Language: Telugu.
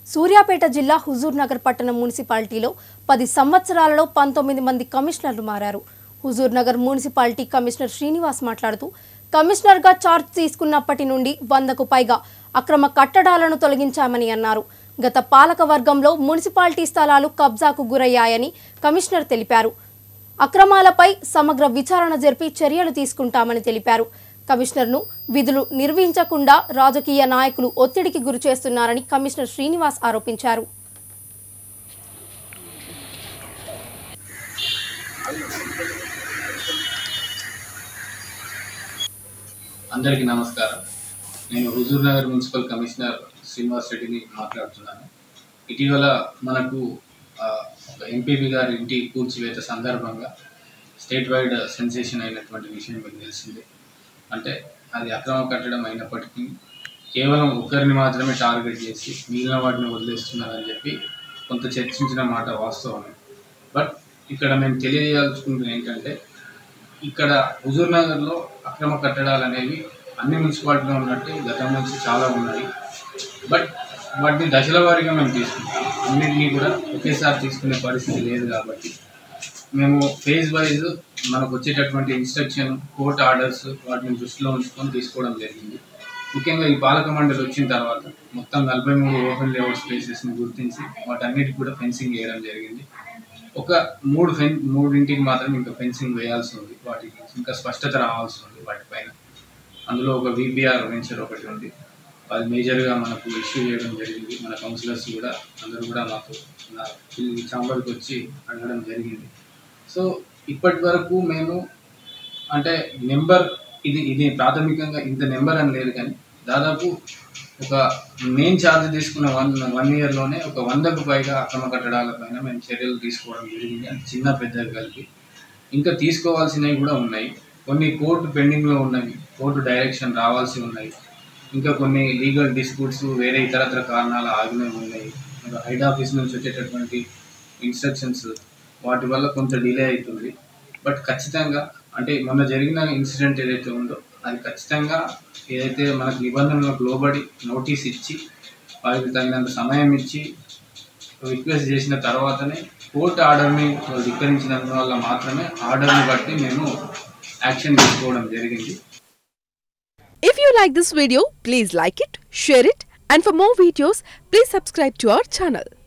సూర్యాపేట జిల్లా హుజూర్ నగర్ పట్టణ మున్సిపాలిటీలో పది సంవత్సరాలలో పంతొమ్మిది మంది కమిషనర్లు మారారు హుజూర్ నగర్ మున్సిపాలిటీ కమిషనర్ శ్రీనివాస్ మాట్లాడుతూ కమిషనర్గా చార్జ్ తీసుకున్నప్పటి నుండి వందకు పైగా అక్రమ కట్టడాలను తొలగించామని అన్నారు గత పాలక వర్గంలో మున్సిపాలిటీ స్థలాలు కబ్జాకు గురయ్యాయని కమిషనర్ తెలిపారు అక్రమాలపై సమగ్ర విచారణ జరిపి చర్యలు తీసుకుంటామని తెలిపారు కమిషనర్ను విధులు నిర్వహించకుండా రాజకీయ నాయకులు ఒత్తిడికి గురి చేస్తున్నారని కమిషనర్ శ్రీనివాస్ ఆరోపించారు అందరికీ నమస్కారం నేను హుజూర్ నగర్ మున్సిపల్ కమిషనర్ శ్రీనివాస్ రెడ్డిని మాట్లాడుతున్నాను ఇటీవల మనకు ఆ, ఒక ఎంపీపీ గారి ఇంటి కూల్చివేత సందర్భంగా స్టేట్ వైడ్ సెన్సేషన్ అయినటువంటి విషయం మీకు తెలిసిందే అంటే అది అక్రమ కట్టడం అయినప్పటికీ కేవలం ఒక్కరిని మాత్రమే టార్గెట్ చేసి మిగిలిన వాటిని వదిలేస్తున్నారని చెప్పి కొంత చర్చించిన మాట వాస్తవమే బట్ ఇక్కడ మేము తెలియజేయాల్సుకుంటుంది ఏంటంటే ఇక్కడ హుజూర్ నగర్లో అక్రమ కట్టడాలు అనేవి అన్ని మున్సిపాలిటీలో ఉన్నట్టు గతం నుంచి చాలా ఉన్నాయి బట్ వాటిని దశల వారీగా మేము తీసుకుంటాం అన్నింటినీ కూడా ఒకేసారి తీసుకునే పరిస్థితి లేదు కాబట్టి మేము ఫేజ్ వైజ్ మనకు వచ్చేటటువంటి ఇన్స్ట్రక్షన్ కోర్ట్ ఆర్డర్స్ వాటిని దృష్టిలో ఉంచుకొని తీసుకోవడం జరిగింది ముఖ్యంగా ఈ పాలక మండలి వచ్చిన తర్వాత మొత్తం నలభై మూడు ఓపెన్ లేఅవుట్ స్పేసెస్ని గుర్తించి వాటన్నిటికి కూడా ఫెన్సింగ్ వేయడం జరిగింది ఒక మూడు ఫెన్ మూడింటికి మాత్రం ఇంకా ఫెన్సింగ్ వేయాల్సి ఉంది వాటికి ఇంకా స్పష్టత రావాల్సి ఉంది వాటిపైన అందులో ఒక విబిఆర్ వెంచర్ ఒకటి ఉంది అది మేజర్గా మనకు ఇష్యూ చేయడం జరిగింది మన కౌన్సిలర్స్ కూడా అందరూ కూడా మాకు నా ఈ ఛాంబర్కి వచ్చి అడగడం జరిగింది సో ఇప్పటి వరకు మేము అంటే నెంబర్ ఇది ఇది ప్రాథమికంగా ఇంత నెంబర్ అని లేదు కానీ దాదాపు ఒక మెయిన్ ఛార్జ్ తీసుకున్న వన్ వన్ ఇయర్లోనే ఒక వందకు పైగా అక్రమ కట్టడాల పైన మేము చర్యలు తీసుకోవడం జరిగింది అంటే చిన్న పెద్దవి కలిపి ఇంకా తీసుకోవాల్సినవి కూడా ఉన్నాయి కొన్ని కోర్టు పెండింగ్లో ఉన్నవి కోర్టు డైరెక్షన్ రావాల్సి ఉన్నాయి ఇంకా కొన్ని లీగల్ డిస్ప్యూట్స్ వేరే ఇతరత్ర కారణాలు ఆగినవి ఉన్నాయి ఇంకా హైడ్ ఆఫీస్ నుంచి వచ్చేటటువంటి ఇన్స్ట్రక్షన్స్ వాటి వల్ల కొంత డిలే అవుతుంది బట్ ఖచ్చితంగా అంటే మొన్న జరిగిన ఇన్సిడెంట్ ఏదైతే ఉందో అది ఖచ్చితంగా ఏదైతే మనకు నిబంధనలకు లోబడి నోటీస్ ఇచ్చి వారికి తగినంత సమయం ఇచ్చి రిక్వెస్ట్ చేసిన తర్వాతనే కోర్టు ఆర్డర్ని ధిక్కరించినందు వల్ల మాత్రమే ఆర్డర్ని బట్టి మేము యాక్షన్ తీసుకోవడం జరిగింది If you like this video, please like it, share it, and for more videos, please subscribe to our channel.